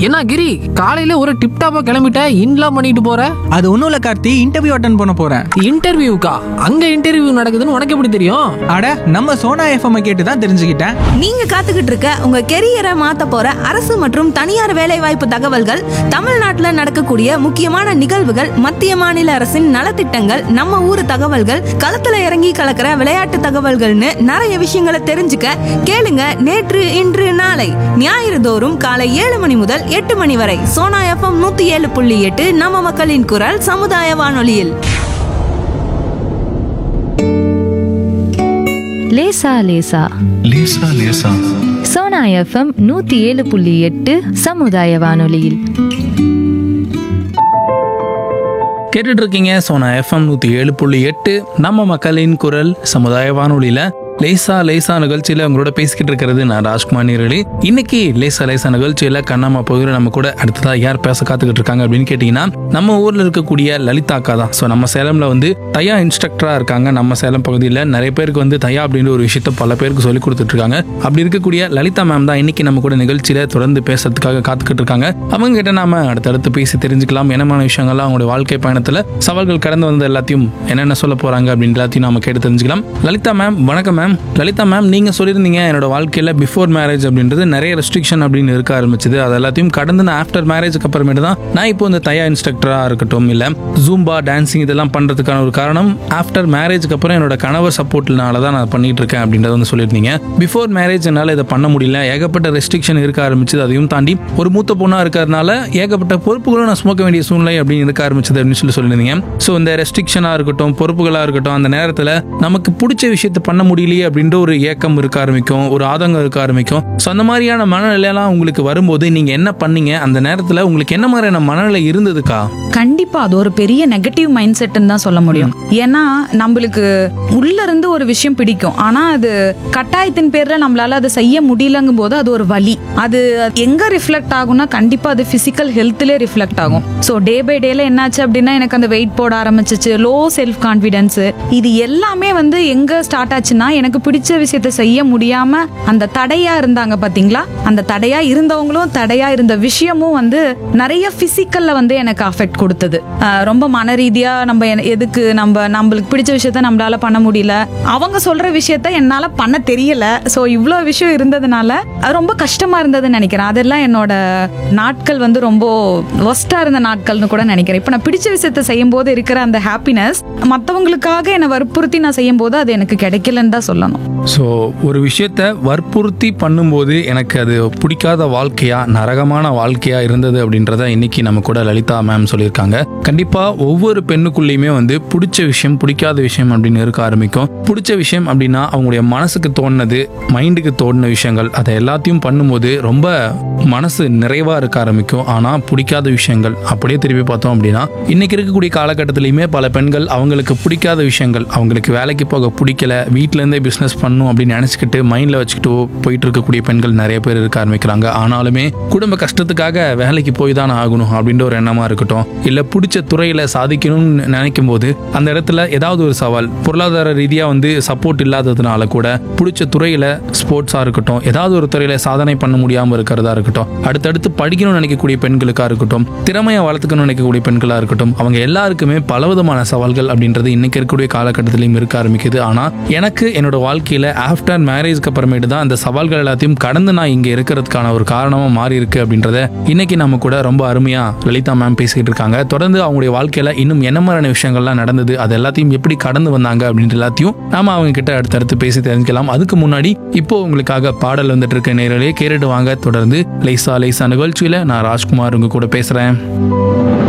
என்ன கிரி காலையில ஒரு டிப் டாப்பா கிளம்பிட்ட இன்லாம் பண்ணிட்டு போற அது ஒன்றும் இல்லை கார்த்தி இன்டர்வியூ அட்டன் பண்ண போகிறேன் இன்டர்வியூக்கா அங்க இன்டர்வியூ நடக்குதுன்னு உனக்கு எப்படி தெரியும் அட நம்ம சோனா எஃப்எம் கேட்டு தான் தெரிஞ்சுக்கிட்டேன் நீங்க காத்துக்கிட்டு இருக்க உங்க கெரியரை மாத்த போற அரசு மற்றும் தனியார் வேலைவாய்ப்பு தகவல்கள் தமிழ்நாட்டுல நடக்கக்கூடிய முக்கியமான நிகழ்வுகள் மத்திய மாநில அரசின் நலத்திட்டங்கள் நம்ம ஊர் தகவல்கள் களத்துல இறங்கி கலக்கிற விளையாட்டு தகவல்கள்னு நிறைய விஷயங்களை தெரிஞ்சுக்க கேளுங்க நேற்று இன்று நாளை ஞாயிறு தோறும் காலை ஏழு மணி முதல் எட்டு மணி வரை சோனா எஃப்எம் நூத்தி ஏழு புள்ளி எட்டு நம்ம மக்களின் குரல் சமுதாய வானொலியில் லேசா லேசா லேசா லேசா சோனா எஃப்எம் நூத்தி ஏழு புள்ளி எட்டு சமுதாய வானொலியில் கேட்டுட்டு இருக்கீங்க சோனா எஃப்எம் நூற்றி ஏழு புள்ளி எட்டு நம்ம மக்களின் குரல் சமுதாய வானொலியில் லேசா லேசா நிகழ்ச்சியில் உங்களோட பேசிக்கிட்டு இருக்கிறது நான் ராஜ்குமார் நீரலி இன்னைக்கு லேசா லேசா நிகழ்ச்சியில் கண்ணாம போகிற நம்ம கூட அடுத்ததா யார் பேச காத்துக்கிட்டு இருக்காங்க அப்படின்னு கேட்டிங்கன்னா நம்ம ஊரில் இருக்கக்கூடிய லலிதா அக்கா தான் ஸோ நம்ம சேலமில் வந்து தையா இன்ஸ்ட்ரக்டராக இருக்காங்க நம்ம சேலம் பகுதியில் நிறைய பேருக்கு வந்து தையா அப்படின்ற ஒரு விஷயத்த பல பேருக்கு சொல்லி கொடுத்துட்டு இருக்காங்க அப்படி இருக்கக்கூடிய லலிதா மேம் தான் இன்னைக்கு நம்ம கூட நிகழ்ச்சியில் தொடர்ந்து பேசுறதுக்காக காத்துக்கிட்டு இருக்காங்க அவங்க கிட்ட நாம அடுத்தடுத்து பேசி தெரிஞ்சுக்கலாம் என்னமான விஷயங்கள்லாம் அவங்களுடைய வாழ்க்கை பயணத்தில் சவால்கள் கடந்து வந்த எல்லாத்தையும் என்னென்ன சொல்ல போறாங்க அப்படின்னு எல்லாத்தையும் நாம கேட்டு தெரிஞ்சுக்கலாம் லலிதா மேம் வணக்கம் மேம் லலிதா மேம் நீங்க சொல்லியிருந்தீங்க என்னோட வாழ்க்கையில பிஃபோர் மேரேஜ் அப்படின்றது நிறைய ரெஸ்ட்ரிக்ஷன் அப்படின்னு இருக்க ஆரம்பிச்சது அது எல்லாத்தையும் கடந்து நான் ஆஃப்டர் மேரேஜுக்கு அப்புறமேட்டு தான் நான் இப்போ இந்த தையா இன்ஸ்ட்ரக்டரா இருக்கட்டும் இல்ல ஜூம்பா டான்சிங் இதெல்லாம் பண்றதுக்கான ஒரு காரணம் ஆஃப்டர் மேரேஜ்க்கு அப்புறம் என்னோட கணவர் சப்போர்ட்னால தான் நான் பண்ணிட்டு இருக்கேன் அப்படின்றத வந்து சொல்லியிருந்தீங்க பிஃபோர் மேரேஜ் என்னால் இதை பண்ண முடியல ஏகப்பட்ட ரெஸ்ட்ரிக்ஷன் இருக்க ஆரம்பிச்சது அதையும் தாண்டி ஒரு மூத்த பொண்ணா இருக்கிறதுனால ஏகப்பட்ட பொறுப்புகளும் நான் சுமக்க வேண்டிய சூழ்நிலை அப்படின்னு இருக்க ஆரம்பிச்சது அப்படின்னு சொல்லி சொல்லியிருந்தீங்க ஸோ இந்த ரெஸ்ட்ரிக்ஷனாக இருக்கட்டும் பொறுப்புகளாக இருக்கட்டும் அந்த நேரத்தில் நமக்கு பிடிச்ச விஷயத்த பண்ண முடியலையே அப்படின்ற ஒரு ஏக்கம் இருக்க ஆரம்பிக்கும் ஒரு ஆதங்கம் இருக்க ஆரம்பிக்கும் ஸோ அந்த மாதிரியான மனநிலையெல்லாம் உங்களுக்கு வரும்போது நீங்கள் என்ன பண்ணீங்க அந்த நேரத்தில் உங்களுக்கு என்ன மாதிரியான மனநிலை இருந்ததுக்கா கண்டிப்பா அது ஒரு பெரிய நெகட்டிவ் மைண்ட் செட்னு தான் சொல்ல முடியும் ஏன்னா நம்மளுக்கு உள்ள இருந்து ஒரு விஷயம் பிடிக்கும் ஆனா அது கட்டாயத்தின் பேர்ல நம்மளால அதை செய்ய முடியலங்கும் போது அது ஒரு வலி அது எங்க ரிஃப்ளெக்ட் ஆகும்னா கண்டிப்பா அது பிசிக்கல் ஹெல்த்லயே ரிஃப்ளெக்ட் ஆகும் ஸோ டே பை டேல என்னாச்சு அப்படின்னா எனக்கு அந்த வெயிட் போட ஆரம்பிச்சிச்சு லோ செல்ஃப் கான்ஃபிடன்ஸ் இது எல்லாமே வந்து எங்க ஸ்டார்ட் ஆச்சுன்னா எனக்கு பிடிச்ச விஷயத்த செய்ய முடியாம அந்த தடையா இருந்தாங்க பாத்தீங்களா அந்த தடையா இருந்தவங்களும் தடையா இருந்த விஷயமும் வந்து நிறைய பிசிக்கல்ல வந்து எனக்கு அஃபெக்ட் கொடுத்தது ஆஹ் ரொம்ப மன ரீதியா நம்ம என- எதுக்கு நம்ம நம்மளுக்கு பிடிச்ச விஷயத்த நம்மளால பண்ண முடியல அவங்க சொல்ற விஷயத்த என்னால பண்ண தெரியல சோ இவ்வளோ விஷயம் இருந்ததுனால அது ரொம்ப கஷ்டமா இருந்ததுன்னு நினைக்கிறேன் அதெல்லாம் என்னோட நாட்கள் வந்து ரொம்ப ஒஸ்டா இருந்த நாட்கள்னு கூட நினைக்கிறேன் இப்போ நான் பிடிச்ச விஷயத்த செய்யும் போது இருக்கிற அந்த ஹாப்பினஸ் மற்றவங்களுக்காக என்னை வற்புறுத்தி நான் செய்யும் போது அது எனக்கு கிடைக்கலன்னு தான் சொல்லணும் ஸோ ஒரு விஷயத்த வற்புறுத்தி பண்ணும்போது எனக்கு அது பிடிக்காத வாழ்க்கையா நரகமான வாழ்க்கையா இருந்தது அப்படின்றத இன்னைக்கு நம்ம கூட லலிதா மேம் சொல்லியிருக்காங்க கண்டிப்பா ஒவ்வொரு பெண்ணுக்குள்ளேயுமே வந்து பிடிச்ச விஷயம் பிடிக்காத விஷயம் அப்படின்னு இருக்க ஆரம்பிக்கும் பிடிச்ச விஷயம் அப்படின்னா அவங்களுடைய மனசுக்கு தோணுனது மைண்டுக்கு தோணுன விஷயங்கள் அதை எல்லாத்தையும் பண்ணும்போது ரொம்ப மனசு நிறைவா இருக்க ஆரம்பிக்கும் ஆனா பிடிக்காத விஷயங்கள் அப்படியே திருப்பி பார்த்தோம் அப்படின்னா இன்னைக்கு இருக்கக்கூடிய காலகட்டத்திலையுமே பல பெண்கள் அவங்களுக்கு பிடிக்காத விஷயங்கள் அவங்களுக்கு வேலைக்கு போக பிடிக்கல வீட்ல இருந்தே பிசினஸ் பண்ணணும் அப்படின்னு நினைச்சுக்கிட்டு மைண்ட்ல வச்சுக்கிட்டு போயிட்டு இருக்கக்கூடிய பெண்கள் நிறைய பேர் இருக்க ஆரம்பிக்கிறாங்க ஆனாலுமே குடும்ப கஷ்டத்துக்காக வேலைக்கு போய் தான் ஆகணும் அப்படின்ற ஒரு எண்ணமா இருக்கட்டும் இல்ல பிடிச்ச துறையில சாதிக்கணும்னு நினைக்கும் போது அந்த இடத்துல ஏதாவது ஒரு சவால் பொருளாதார ரீதியா வந்து சப்போர்ட் இல்லாததுனால கூட பிடிச்ச துறையில ஸ்போர்ட்ஸா இருக்கட்டும் ஏதாவது ஒரு துறையில சாதனை பண்ண முடியாம இருக்கிறதா இருக்கட்டும் அடுத்தடுத்து படிக்கணும்னு நினைக்கக்கூடிய பெண்களுக்கா இருக்கட்டும் திறமையை வளர்த்துக்கணும்னு நினைக்கக்கூடிய பெண்களா இருக்கட்டும் அவங்க எல்லாருக்குமே பலவிதமான சவால்கள் அப்படின்றது இன்னைக்கு இருக்கக்கூடிய காலகட்டத்திலையும் இருக்க ஆரம்பிக்குது ஆனா எனக்கு என்னோட வாழ்க்கையில ஆஃப்டர் மேரேஜ்க்கு அப்புறமேட்டு தான் அந்த சவால்கள் எல்லாத்தையும் கடந்து நான் இங்க இருக்கிறதுக்கான ஒரு காரணமா மாறி இருக்கு அப்படின்றத இன்னைக்கு நம்ம கூட ரொம்ப அருமையா லலிதா மேம் பேசிக்கிட்டு இருக்காங்க தொடர்ந்து அவங்களுடைய வாழ்க்கையில இன்னும் என்ன மாதிரியான விஷயங்கள்லாம் நடந்தது அது எல்லாத்தையும் எப்படி கடந்து வந்தாங்க அப்படின்ற எல்லாத்தையும் நாம அவங்க கிட்ட அடுத்தடுத்து பேசி தெரிஞ்சுக்கலாம் அதுக்கு முன்னாடி இப்போ உங்களுக்காக பாடல் வந்துட்டு இருக்க நேரிலே கேட்டுட்டு வாங்க தொடர்ந்து லைசா லைசா நிகழ்ச்சியில நான் ராஜ்குமார் உங்க கூட பேசுறேன்